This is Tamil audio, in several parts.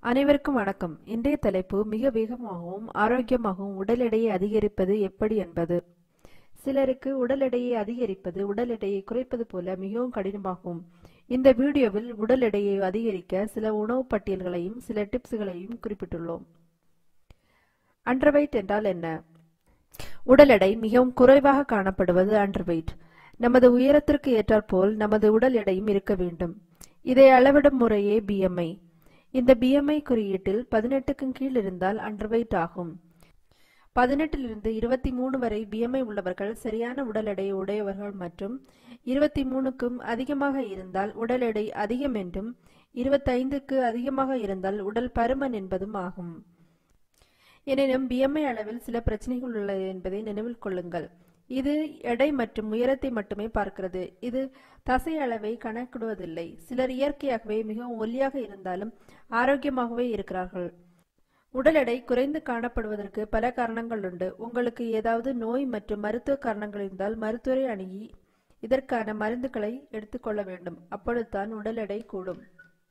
அனைவருக்கும் வணக்கம் இன்றைய தலைப்பு மிக வேகமாகவும் ஆரோக்கியமாகவும் உடல் எடையை அதிகரிப்பது எப்படி என்பது சிலருக்கு உடல் எடையை அதிகரிப்பது உடல் எடையை குறைப்பது போல மிகவும் கடினமாகும் இந்த வீடியோவில் உடல் எடையை அதிகரிக்க சில உணவு பட்டியல்களையும் சில டிப்ஸ்களையும் குறிப்பிட்டுள்ளோம் அண்டர்வெயிட் என்றால் என்ன உடல் எடை மிகவும் குறைவாக காணப்படுவது அண்டர்வெயிட் நமது உயரத்திற்கு ஏற்றாற்போல் நமது உடல் எடையும் இருக்க வேண்டும் இதை அளவிடும் முறையே பிஎம்ஐ இந்த பிஎம்ஐ குறியீட்டில் பதினெட்டுக்கும் கீழ் இருந்தால் அண்டர்வெயிட் ஆகும் பதினெட்டிலிருந்து இருபத்தி மூணு வரை பிஎம்ஐ உள்ளவர்கள் சரியான உடல் எடை உடையவர்கள் மற்றும் இருபத்தி மூணுக்கும் அதிகமாக இருந்தால் உடல் எடை அதிகம் என்றும் இருபத்தைந்துக்கு அதிகமாக இருந்தால் உடல் பருமன் என்பதும் ஆகும் எனினும் பிஎம்ஐ அளவில் சில பிரச்சனைகள் உள்ளது என்பதை நினைவில் கொள்ளுங்கள் இது எடை மற்றும் உயரத்தை மட்டுமே பார்க்கிறது இது தசை அளவை கணக்கிடுவதில்லை சிலர் இயற்கையாகவே மிகவும் ஒல்லியாக இருந்தாலும் ஆரோக்கியமாகவே இருக்கிறார்கள் உடல் எடை குறைந்து காணப்படுவதற்கு பல காரணங்கள் உண்டு உங்களுக்கு ஏதாவது நோய் மற்றும் மருத்துவ காரணங்கள் இருந்தால் மருத்துவரை அணுகி இதற்கான மருந்துகளை எடுத்துக்கொள்ள வேண்டும் அப்பொழுதுதான் உடல் எடை கூடும்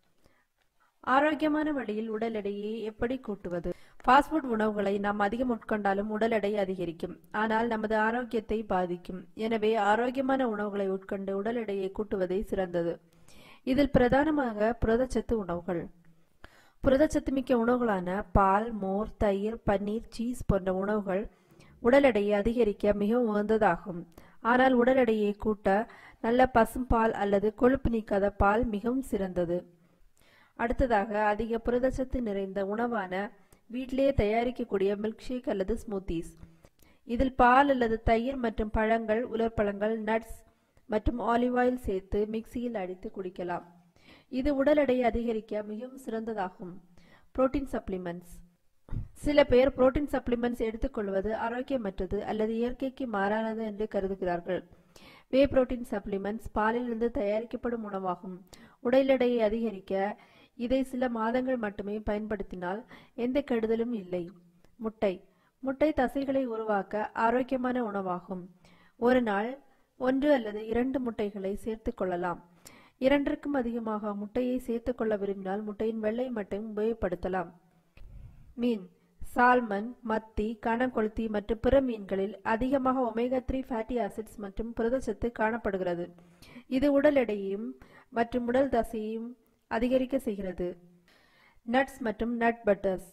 ஆரோக்கியமான வழியில் உடல் எடையை எப்படி கூட்டுவது ஃபாஸ்ட்ஃபுட் உணவுகளை நாம் அதிகம் உட்கொண்டாலும் உடல் எடை அதிகரிக்கும் ஆனால் நமது ஆரோக்கியத்தை பாதிக்கும் எனவே ஆரோக்கியமான உணவுகளை உட்கொண்டு உடல் எடையை கூட்டுவதே சிறந்தது இதில் பிரதானமாக புரதச்சத்து உணவுகள் புரதச்சத்து மிக்க உணவுகளான பால் மோர் தயிர் பன்னீர் சீஸ் போன்ற உணவுகள் உடல் எடையை அதிகரிக்க மிகவும் உகந்ததாகும் ஆனால் உடல் எடையை கூட்ட நல்ல பசும்பால் அல்லது கொழுப்பு நீக்காத பால் மிகவும் சிறந்தது அடுத்ததாக அதிக புரதச்சத்து நிறைந்த உணவான வீட்டிலேயே தயாரிக்கக்கூடிய மில்க் ஷேக் அல்லது ஸ்மூத்திஸ் இதில் பால் அல்லது தயிர் மற்றும் பழங்கள் உலர்பழங்கள் நட்ஸ் மற்றும் ஆலிவ் ஆயில் சேர்த்து மிக்சியில் அடித்து குடிக்கலாம் இது உடல் எடையை அதிகரிக்க மிகவும் சிறந்ததாகும் புரோட்டீன் சப்ளிமெண்ட்ஸ் சில பேர் புரோட்டீன் சப்ளிமெண்ட்ஸ் எடுத்துக்கொள்வது ஆரோக்கியமற்றது அல்லது இயற்கைக்கு மாறானது என்று கருதுகிறார்கள் வே புரோட்டீன் சப்ளிமெண்ட்ஸ் பாலிலிருந்து தயாரிக்கப்படும் உணவாகும் உடல் எடையை அதிகரிக்க இதை சில மாதங்கள் மட்டுமே பயன்படுத்தினால் எந்த கெடுதலும் இல்லை முட்டை முட்டை தசைகளை உருவாக்க ஆரோக்கியமான உணவாகும் ஒரு நாள் ஒன்று அல்லது இரண்டு முட்டைகளை சேர்த்து கொள்ளலாம் இரண்டிற்கும் அதிகமாக முட்டையை சேர்த்து கொள்ள விரும்பினால் முட்டையின் வெள்ளை மட்டும் உபயோகப்படுத்தலாம் மீன் சால்மன் மத்தி கனகொளுத்தி மற்றும் பிற மீன்களில் அதிகமாக ஒமேகா த்ரீ ஃபேட்டி ஆசிட்ஸ் மற்றும் புரதச்சத்து காணப்படுகிறது இது உடல் எடையையும் மற்றும் உடல் தசையையும் அதிகரிக்க செய்கிறது நட்ஸ் மற்றும் நட் பட்டர்ஸ்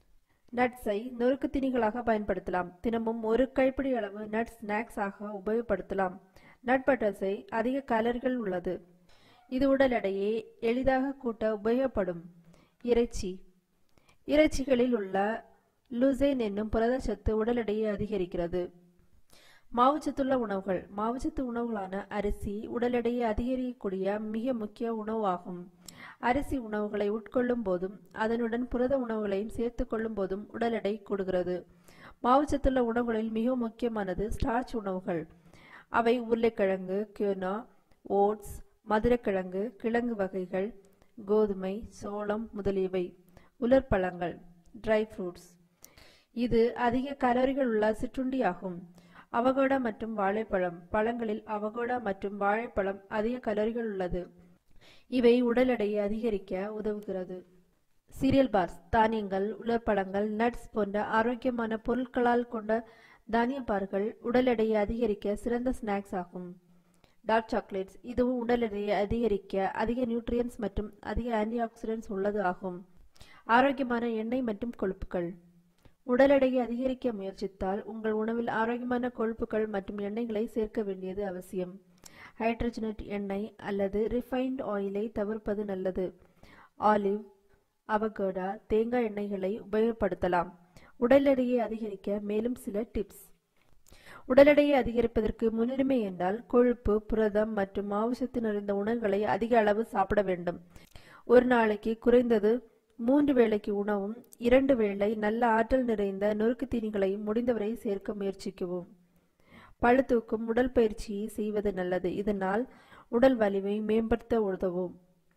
நட்ஸை நொறுக்கு திணிகளாக பயன்படுத்தலாம் தினமும் ஒரு கைப்பிடி அளவு நட் ஸ்நாக்ஸ் ஆக உபயோகப்படுத்தலாம் நட் பட்டர்ஸை அதிக கலர்கள் உள்ளது இது உடல் எடையை எளிதாக கூட்ட உபயோகப்படும் இறைச்சி இறைச்சிகளில் உள்ள லூசேன் என்னும் புரதச்சத்து உடல் எடையை அதிகரிக்கிறது மாவுச்சத்துள்ள உணவுகள் மாவுச்சத்து உணவுகளான அரிசி உடல் எடையை அதிகரிக்கக்கூடிய மிக முக்கிய உணவாகும் அரிசி உணவுகளை உட்கொள்ளும் போதும் அதனுடன் புரத உணவுகளையும் சேர்த்து கொள்ளும் போதும் உடல் எடை கூடுகிறது மாவுச்சத்துள்ள உணவுகளில் மிக முக்கியமானது ஸ்டார்ச் உணவுகள் அவை உருளைக்கிழங்கு கியூனா ஓட்ஸ் மதுரக்கிழங்கு கிழங்கு வகைகள் கோதுமை சோளம் முதலியவை உலர்பழங்கள் ட்ரை ஃப்ரூட்ஸ் இது அதிக கலோரிகள் உள்ள சிற்றுண்டி ஆகும் அவகோடா மற்றும் வாழைப்பழம் பழங்களில் அவகோடா மற்றும் வாழைப்பழம் அதிக கலோரிகள் உள்ளது இவை உடல் எடையை அதிகரிக்க உதவுகிறது சீரியல் பார்ஸ் தானியங்கள் உலர்பழங்கள் நட்ஸ் போன்ற ஆரோக்கியமான பொருட்களால் கொண்ட தானிய பார்கள் உடல் எடையை அதிகரிக்க சிறந்த ஸ்நாக்ஸ் ஆகும் டார்க் சாக்லேட்ஸ் இதுவும் உடல் எடையை அதிகரிக்க அதிக நியூட்ரியன்ஸ் மற்றும் அதிக ஆன்டி ஆக்சிடென்ட்ஸ் உள்ளது ஆகும் ஆரோக்கியமான எண்ணெய் மற்றும் கொழுப்புகள் உடல் எடையை அதிகரிக்க முயற்சித்தால் உங்கள் உணவில் ஆரோக்கியமான கொழுப்புகள் மற்றும் எண்ணெய்களை சேர்க்க வேண்டியது அவசியம் ஹைட்ரஜனேட் எண்ணெய் அல்லது ரிஃபைன்ட் ஆயிலை தவிர்ப்பது நல்லது ஆலிவ் அவகோடா தேங்காய் எண்ணெய்களை உபயோகப்படுத்தலாம் உடல் எடையை அதிகரிக்க மேலும் சில டிப்ஸ் உடல் எடையை அதிகரிப்பதற்கு முன்னுரிமை என்றால் கொழுப்பு புரதம் மற்றும் மாவுசத்து நிறைந்த உணவுகளை அதிக அளவு சாப்பிட வேண்டும் ஒரு நாளைக்கு குறைந்தது மூன்று வேளைக்கு உணவும் இரண்டு வேளை நல்ல ஆற்றல் நிறைந்த நொறுக்கு தீனிகளையும் முடிந்தவரை சேர்க்க முயற்சிக்கவும் பழுத்தூக்கும் உடல் பயிற்சியை செய்வது நல்லது இதனால் உடல் வலிமை மேம்படுத்த உதவும்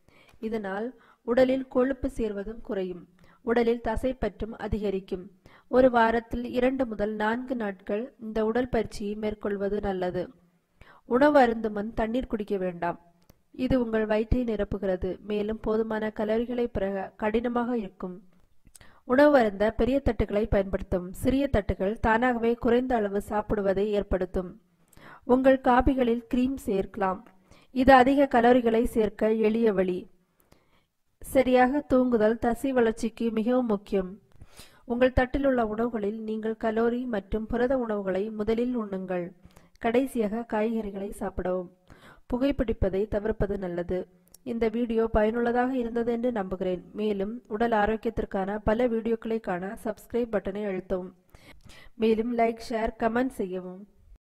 இதனால் உடலில் கொழுப்பு சேர்வதும் குறையும் உடலில் தசைப்பற்றும் அதிகரிக்கும் ஒரு வாரத்தில் இரண்டு முதல் நான்கு நாட்கள் இந்த உடல் பயிற்சியை மேற்கொள்வது நல்லது உணவு அருந்தும் முன் தண்ணீர் குடிக்க வேண்டாம் இது உங்கள் வயிற்றை நிரப்புகிறது மேலும் போதுமான கலோரிகளை பெற கடினமாக இருக்கும் உணவு அருந்த பெரிய தட்டுகளை பயன்படுத்தும் சிறிய தட்டுகள் தானாகவே குறைந்த அளவு சாப்பிடுவதை ஏற்படுத்தும் உங்கள் காபிகளில் கிரீம் சேர்க்கலாம் இது அதிக கலோரிகளை சேர்க்க எளிய வழி சரியாக தூங்குதல் தசை வளர்ச்சிக்கு மிகவும் முக்கியம் உங்கள் தட்டில் உள்ள உணவுகளில் நீங்கள் கலோரி மற்றும் புரத உணவுகளை முதலில் உண்ணுங்கள் கடைசியாக காய்கறிகளை சாப்பிடவும் புகைப்பிடிப்பதை தவிர்ப்பது நல்லது இந்த வீடியோ பயனுள்ளதாக இருந்தது என்று நம்புகிறேன் மேலும் உடல் ஆரோக்கியத்திற்கான பல வீடியோக்களை காண சப்ஸ்கிரைப் பட்டனை அழுத்தவும் மேலும் லைக் ஷேர் கமெண்ட் செய்யவும்